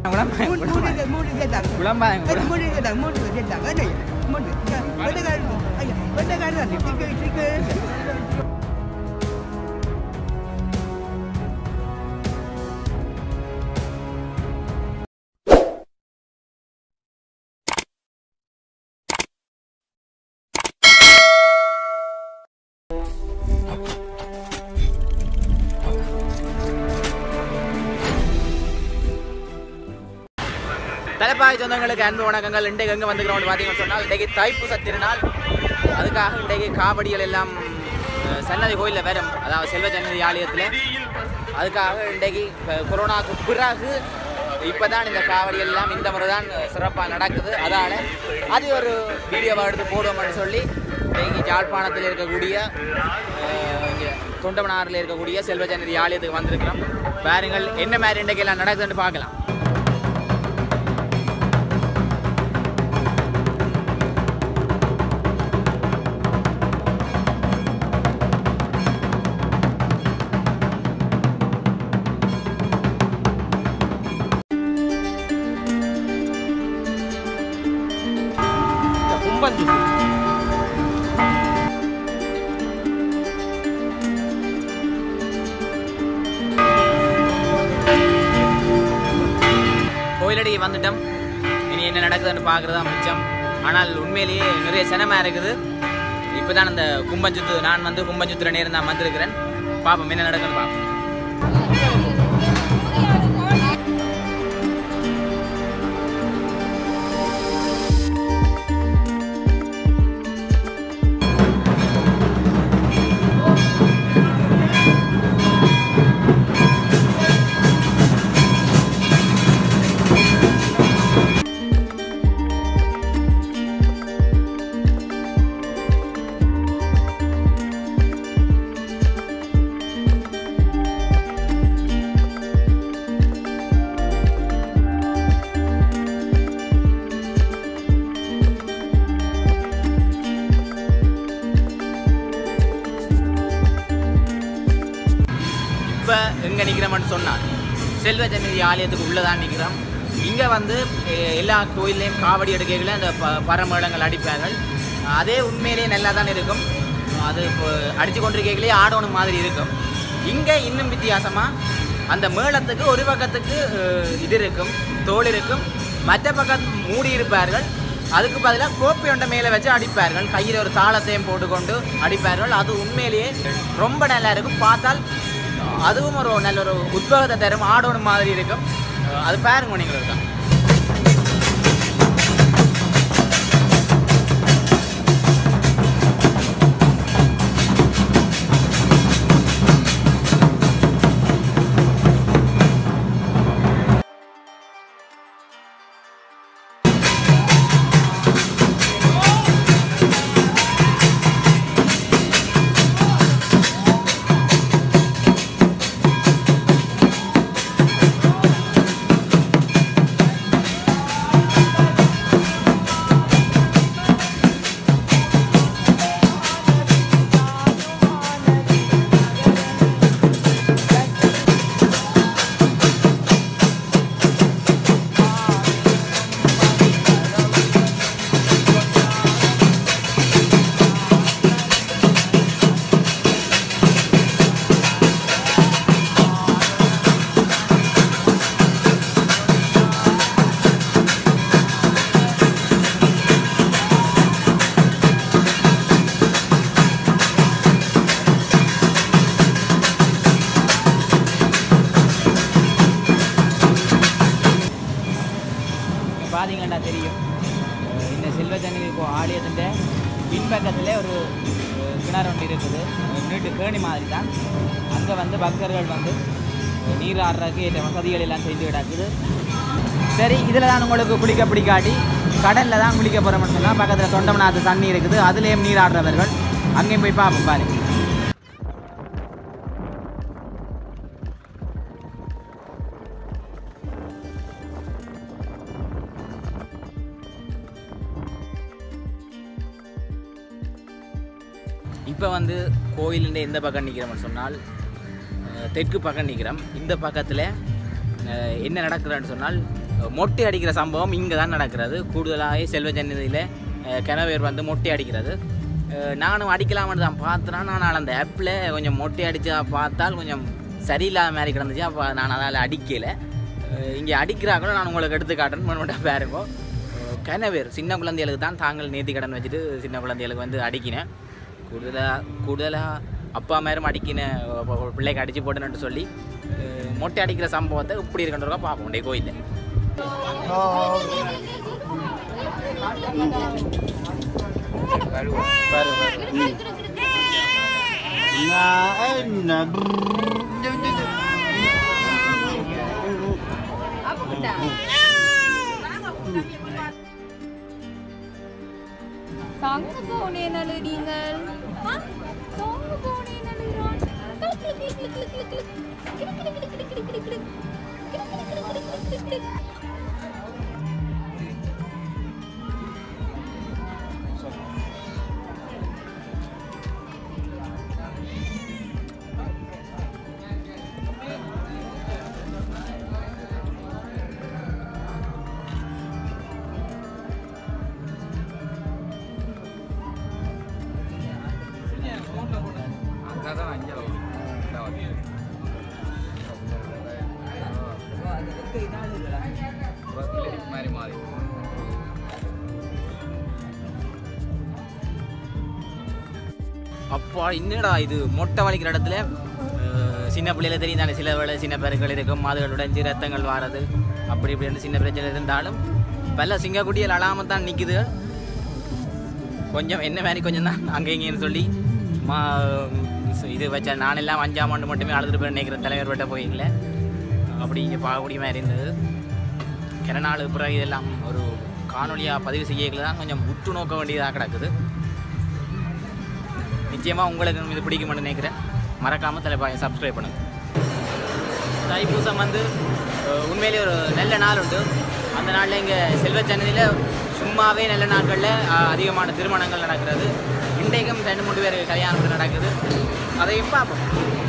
குழம்பாங்க மூணு குழம்பாங்க மூணு மூணு கேட்டாங்க குழம்பாங்க மூணு மூணு கேட்டாங்க மூணு கேட்டாங்க அடே, மூணு வெள்ளக்காரன் ஐயா வெள்ளக்காரன் தான் டிக்கெட் டிக்கெட் தலைப்பாய் சொந்தங்களுக்கு அன்பு வணக்கங்கள் இன்றைக்கு எங்கே வந்துக்கிறோம் பார்த்தீங்கன்னு சொன்னால் இன்றைக்கு தைப்பூச திருநாள் அதுக்காக இன்றைக்கு காவடிகள் எல்லாம் அஹ், சன்னதி கோயிலில் வரும் அதாவது செல்வ சன்னதி ஆலயத்தில் அதுக்காக இன்றைக்கு அஹ், கொரோனாவுக்கு பிறகு இப்போ தான் இந்த காவடிகள் எல்லாம் இந்த முறை தான் சிறப்பாக நடக்குது அதால் அது ஒரு வீடியோவை எடுத்து போடுவோம்னு சொல்லி இன்றைக்கு யாழ்ப்பாணத்தில் இருக்கக்கூடிய அஹ், இங்க தொண்டமனாரில் இருக்கக்கூடிய செல்வ சன்னதி ஆலயத்துக்கு வந்திருக்கிறோம் பாருங்கள் என்ன மாதிரி இன்றைக்கு எல்லாம் நடக்குதுன்னு பார்க்கலாம் கும்பம் சுத்து கோயிலடி வந்துட்டோம் இனி என்ன நடக்குதுன்னு பார்க்குறது மிச்சம் ஆனால் உண்மையிலேயே நிறைய சினமாக இருக்குது இப்போ தான் அந்த கும்பஞ்சுத்து நான் வந்து கும்பஞ்சுத்துற நேரம் தான் வந்திருக்கிறேன் பார்ப்போம் என்ன நடக்குதுன்னு பார்ப்போம் இப்போ எங்கே நிற்கிறோம்னு சொன்னால் செல்வ ஜன்னதி ஆலயத்துக்கு உள்ளே தான் நிற்கிறோம் இங்கே வந்து எ- எல்லா கோயில்லையும் காவடி எடுக்கைகளில் அந்த ப பரமேளங்கள் அடிப்பார்கள் அதே உண்மையிலேயே நல்லா தான் இருக்கும் அது இப்போ அடித்து கொண்டிருக்கைகளே ஆடணும் மாதிரி இருக்கும் இங்கே இன்னும் வித்தியாசமாக அந்த மேளத்துக்கு ஒரு பக்கத்துக்கு அஹ், இது இருக்கும் தோல் இருக்கும் மற்ற பக்கம் மூடி இருப்பார்கள் அதுக்கு பதிலாக கோப்பை ஒன்றை மேலே வச்சு அடிப்பார்கள் கையில் ஒரு தாளத்தையும் போட்டுக்கொண்டு அடிப்பார்கள் அது உண்மையிலேயே ரொம்ப நல்லா இருக்கும் பார்த்தால் அதுவும் ஒரு நல்ல ஒரு உத்வேகத்தை தரும் ஆடணும் மாதிரி இருக்கும் அஹ் அது பாருங்க நீங்கள் இருக்கா பார்த்தீங்கன்னா தெரியும் அஹ் இந்த செல்வச்சன்னதி கோ ஆலயத்தின் பின்பக்கத்தில் ஒரு அஹ், கிணறு ஒன்று இருக்குது அஹ் நீட்டு கேணி மாதிரி தான் அங்கே வந்து பக்தர்கள் வந்து அஹ், நீர் ஆடுறதுக்கு ஏற்ற வசதிகள் எல்லாம் செஞ்சு கிடக்குது சரி இதில் தான் உங்களுக்கு குளிக்க பிடிக்காட்டி கடலில் தான் குளிக்க போகிறோம்னு சொன்னால் பக்கத்தில் தொண்டமனாத்து தண்ணி இருக்குது அதுலேயும் நீர் ஆடுறவர்கள் அங்கேயும் போய் பார்ப்போம் பாருங்க இப்போ வந்து கோயிலுன்ற எந்த பக்கம் நிற்கிறோம்னு சொன்னால் அஹ், தெற்கு பக்கம் நிற்கிறோம் இந்த பக்கத்தில் அஹ், என்ன நடக்குதுன்னு சொன்னால் மொட்டை அடிக்கிற சம்பவம் இங்கே தான் நடக்கிறது கூடுதலாக செல்வ ஜன்னதியில் கிணவேர் வந்து மொட்டை அடிக்கிறது அஹ் நானும் அடிக்கலாம்னு தான் பார்த்தேன்னா நான் அந்த ஆப்பில் கொஞ்சம் மொட்டை அடித்து பார்த்தால் கொஞ்சம் சரியில்லாத மாதிரி கிடந்துச்சு அப்போ நான் அதால் அடிக்கலை இங்கே அடிக்கிறாங்களோ நான் உங்களுக்கு எடுத்து காட்டுறேன் மட்டும் பாருங்க கனவேர் சின்ன குழந்தைகளுக்கு தான் தாங்கள் நேர்த்தி கடன் வச்சுட்டு சின்ன குழந்தைகளுக்கு வந்து அடிக்கினேன் கூடுதலாக கூடுதலாக அப்பா மேரும் அடிக்கின அஹ் பிள்ளைக்கு அடித்து போட்டேன்னு சொல்லி அஹ் மொட்டை அடிக்கிற சம்பவத்தை இப்படி இருக்கின்றவங்க பார்ப்போம் டே கோயிலில் தங்க போனே நழுறீங்கள் தங்க போனே நழுறான் அப்பா என்னடா இது மொட்டை வலிக்கிற இடத்துல அஹ், சின்ன பிள்ளையில தெரியும் தானே சில வேளை சின்ன பெருக்கள் இருக்கும் மாதுகள் உடைஞ்சு ரத்தங்கள் வாரது அப்படி இப்படின்னு சின்ன பிரச்சனை இருந்தாலும் பல சிங்கக்குட்டியில் அழாமல் தான் நிற்குது கொஞ்சம் என்ன மாதிரி கொஞ்சம் தான் அங்கே இங்கேன்னு சொல்லி சும்மா உம், இது வச்ச நானெல்லாம் அஞ்சாம் ஆண்டு மட்டுமே அழுதுட்டு போய் நினைக்கிற தலைவர் விட்ட போயிங்கள அப்படி இங்கே பார்க்கக்கூடிய மாதிரி இருந்தது கிற நாள் பிறகு இதெல்லாம் ஒரு காணொலியாக பதிவு செய்யல தான் கொஞ்சம் உற்று நோக்க வேண்டியதாக கிடக்குது நிச்சயமாக உங்களுக்கு இது பிடிக்கும்னு நினைக்கிறேன் மறக்காமல் தலைப்பாயை சப்ஸ்கிரைப் பண்ணுங்க தைப்பூசம் வந்து அஹ், உண்மையிலே ஒரு நல்ல நாள் உண்டு அந்த நாளில் இங்கே செல்வச்சன்னதியில் சும்மாவே நல்ல நாட்களில் அஹ், அதிகமான திருமணங்கள் நடக்கிறது இன்றைக்கும் ரெண்டு மூணு பேர் கல்யாணம் நடக்குது அதையும் பார்ப்போம்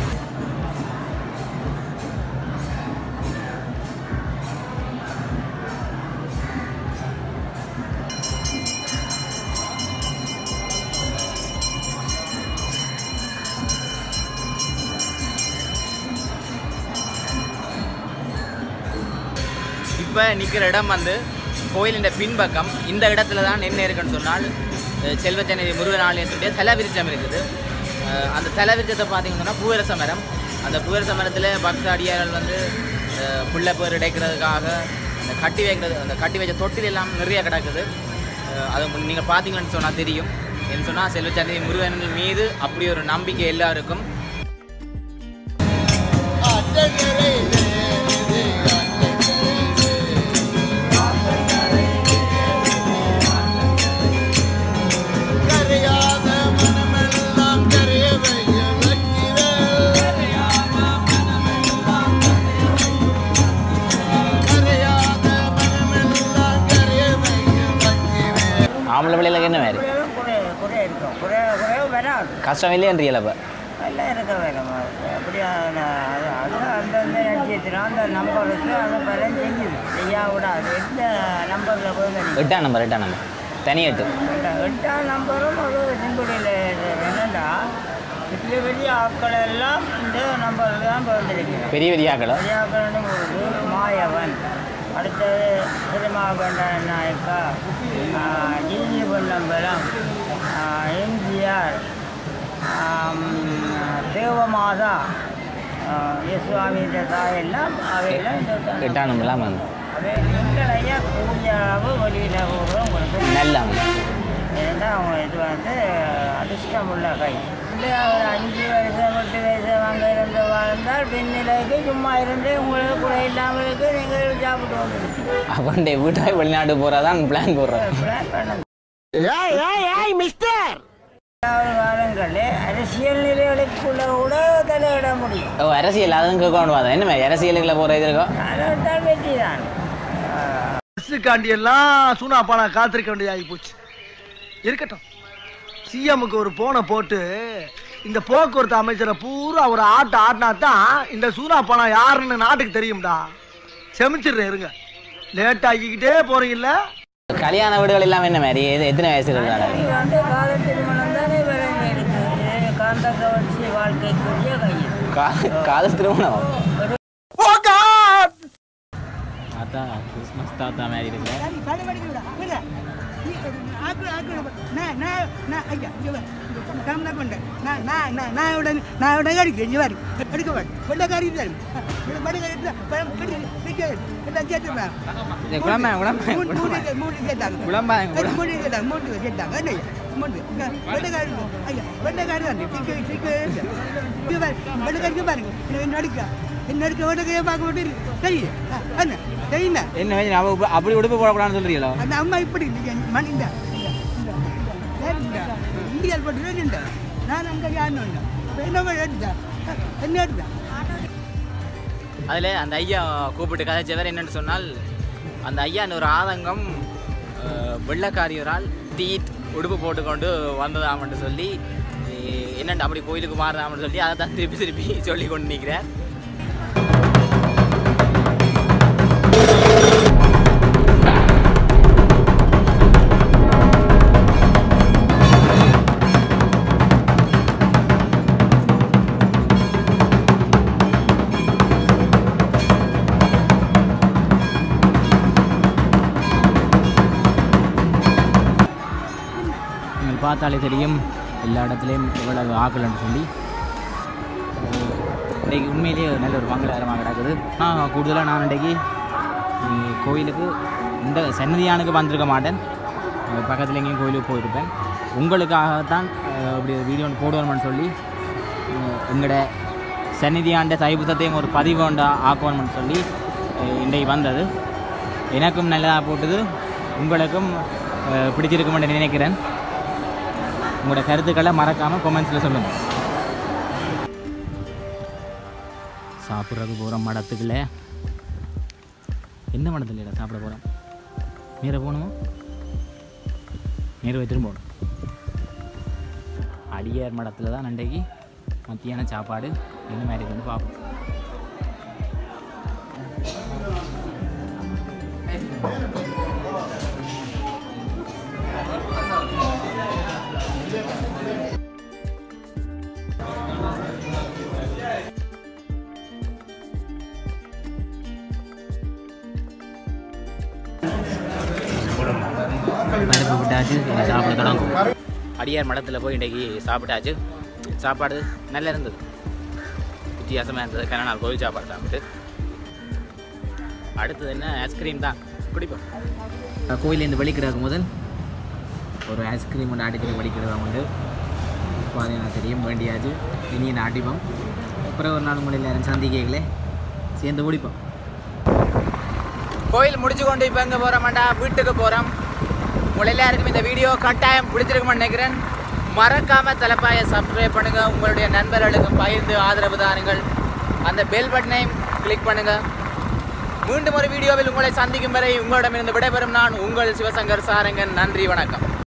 இப்போ நிற்கிற இடம் வந்து கோயிலின் பின்பக்கம் இந்த இடத்துல தான் என்ன இருக்குன்னு சொன்னால் அஹ், செல்வச்சன்னதி முருகன் ஆலயத்துடைய தலவிருச்சம் இருக்குது அஹ், அந்த தலவிருச்சத்தை பார்த்தீங்கன்னு சொன்னால் பூவரச மரம் அந்த பூவரச மரத்தில் பக்த அடியார்கள் வந்து அஹ், புள்ள பேர் இடைக்கிறதுக்காக அந்த கட்டி வைக்கிறது அந்த கட்டி வச்ச தொட்டில் எல்லாம் நிறைய கிடக்குது அஹ், அது நீங்கள் பார்த்தீங்கன்னு சொன்னால் தெரியும் என்ன சொன்னால் செல்வச்சன்னதி முருகன் மீது அப்படி ஒரு நம்பிக்கை எல்லாருக்கும் கரையாத மனமெல்லாம் கரைய வைய கரையாத மனமெல்லாம் கரைய வைய ஆம்பளை பிள்ளைகளுக்கு என்ன மாதிரி குறை குறை இருக்கும் குறை குறைவு வராது கஷ்டம் இல்லையன்றீங்களப்ப எல்லாம் இருக்க வேணும் அப்படியா அது அது அந்தந்த நட்சத்திரம் அந்த நம்பருக்கு அதை பலன் செய்யுது செய்யா விடாது எந்த நம்பரில் போய் நினைக்கும் எட்டாம் நம்பர் எட்டாம் நம்பர் தனி எட்டு எட்டாம் நம்பரும் ஒரு சிங்குடியில் என்னண்டா பெரிய பெரிய ஆட்கள் எல்லாம் இந்த நம்பரில் தான் பிறந்திருக்கிறார் பெரிய பெரிய ஆக்களோ பெரியாக்கள்னு ஒரு மாயவன் அடுத்தது திருமாகண்ட நாயக்கா ஜிஜி பொன்னம்பலம் எம்ஜிஆர் தேவமாதா யசுவாமி தாயெல்லாம் அவையெல்லாம் இந்த எட்டாம் எட்டாம் நம்பர்லாம் வந்து அவை நீங்களையா கூடிய அளவு வெளியில் போடுறோம் உங்களுக்கு நல்ல ஏன்னா அவங்க இது வந்து அதிர்ஷ்டம் உள்ள கை வந்து அவர் அஞ்சு வருஷம் எட்டு வருஷம் அங்கே இருந்து வாழ்ந்தால் பின்னிலைக்கு சும்மா இருந்து உங்களுக்கு குறை இல்லாமல் இருக்கு நீங்கள் சாப்பிட்டு வந்துருக்கு அவன்டே வீட்டாய் வெளிநாட்டு போகிறதான் பிளான் போடுறேன் பிளான் பண்ணது காலங்களில் அரசியல் நிலைகளுக்குள்ள கூட தலையிட முடியும் ஓ அரசியல் அதுவும் கேட்க வேண்டாம் என்ன மாதிரி அரசியலுக்குள்ள போகிற இது இருக்கோ அதனால் வெற்றி தான் பஸ்ஸுக்காண்டி எல்லாம் சூனா பானா காத்திருக்க வேண்டியதாகி போச்சு இருக்கட்டும் சிஎம்முக்கு ஒரு போனை போட்டு இந்த போக்குவரத்து அமைச்சரை பூரா ஒரு ஆட்ட ஆட்டினா தான் இந்த சூனா பானா யாருன்னு நாட்டுக்கு தெரியும்டா செமிச்சிடுறேன் இருங்க லேட் ஆக்கிக்கிட்டே போறீங்கல்ல கல்யாண வீடுகள் எல்லாம் என்ன மாதிரி எது எத்தனை வயசு இருக்கிறாங்க இது வந்து காதல் திருமணம் தானே விளைஞ்சு இருக்கு காந்த கவர்ச்சி வாழ்க்கைக்குரிய கையில் காதல் திருமணம் தாத்தா கிறிஸ்மஸ் தாத்தா மாதிரி இருக்கு இது குழம்பு குழம்பு குழம்பு தெரியுமா என்ன வயசு அவ உப்பு- அப்படி உடுப்பு போடக்கூடாதுன்னு சொல்றீங்களோ அந்த அம்மா இப்படி இருக்கு. மணி இந்த இந்தியாவில் போட்டு இந்த நான் அங்கே யாருன்னு என்ன எடுத்தா என்ன எடுத்தா அதில் அந்த ஐயா கூப்பிட்டு கதைச்சவர் என்னன்னு சொன்னால் அந்த ஐயா ஒரு ஆதங்கம் அஹ், வெள்ளைக்காரியரால் தீட் உடுப்பு போட்டுக்கொண்டு வந்ததாமன்னு சொல்லி அஹ், என்னண்டு அப்படி கோயிலுக்கு மாறுதாமன்னு சொல்லி அதை தான் திருப்பி திருப்பி சொல்லி கொண்டு நிற்கிறார் நீங்கள் பார்த்தாலே தெரியும் எல்லா இடத்துலையும் எவ்வளவு ஆக்கலன்னு சொல்லி இன்றைக்கு உண்மையிலேயே நல்ல ஒரு மங்களகரமாக கிடக்குது நான் கூடுதலாக நான் இன்றைக்கு உம், கோயிலுக்கு இந்த சன்னதியானுக்கு வந்திருக்க மாட்டேன் அஹ் பக்கத்தில் எங்கேயும் கோயிலுக்கு போயிருப்பேன் உங்களுக்காகத்தான் அஹ், இப்படி ஒரு வீடியோ ஒன்று போடுவோம்னு சொல்லி அஹ், எங்களோட சந்நிதியாண்ட தைபுத்தத்தையும் ஒரு பதிவு ஒன்று ஆக்கணும்னு சொல்லி அஹ், இன்றைக்கு வந்தது எனக்கும் நல்லதாக போட்டது உங்களுக்கும் அஹ், பிடிச்சிருக்குமென்று நினைக்கிறேன் உங்களோட கருத்துக்களை மறக்காமல் கொமெண்ட்ஸில் சொல்லுங்கள் சாப்பிட்றது போகிறோம் மடத்துக்குள்ள எந்த மடத்துல இல்லை சாப்பிட போகிறோம் நேர போகணுமா நேர போய் திரும்ப போகணும் அடியார் மடத்தில் தான் அன்றைக்கு மத்தியான சாப்பாடு என்ன மாதிரி வந்து பார்ப்போம் பருப்பு விட்டாச்சு இனி சாப்பிட தொடங்கும் அடியார் மடத்தில் போய் இன்றைக்கி சாப்பிட்டாச்சு சாப்பாடு நல்லா இருந்தது வித்தியாசமாக இருந்தது கனநாள் கோவில் சாப்பாடு சாப்பிட்டு அடுத்தது என்ன ஐஸ்கிரீம் தான் குடிப்போம் கோயிலேருந்து வெளிக்கிடக்கும் முதல் ஒரு ஐஸ்கிரீம் ஒன்று அடிக்கடி வெளிக்கிடுவாங்க உண்டு இப்போ அது எனக்கு தெரியும் வேண்டியாச்சு இனி நான் அடிப்போம் அப்புறம் ஒரு நாள் முறையில் யாரும் சந்திக்கைகளே சேர்ந்து குடிப்போம் கோயில் முடிச்சு கொண்டு இப்போ எங்கே போகிறோமாண்டா வீட்டுக்கு போகிறோம் உங்கள் எல்லாருக்கும் இந்த வீடியோ கட்டாயம் பிடிச்சிருக்குமென்னு நினைக்கிறேன் மறக்காம தலைப்பாயை சப்ஸ்கிரைப் பண்ணுங்க உங்களுடைய நண்பர்களுக்கும் பகிர்ந்து ஆதரவு தாருங்கள் அந்த பெல் பட்டனையும் கிளிக் பண்ணுங்க மீண்டும் ஒரு வீடியோவில் உங்களை சந்திக்கும் வரை உங்களிடமிருந்து விடைபெறும் நான் உங்கள் சிவசங்கர் சாரங்கன் நன்றி வணக்கம்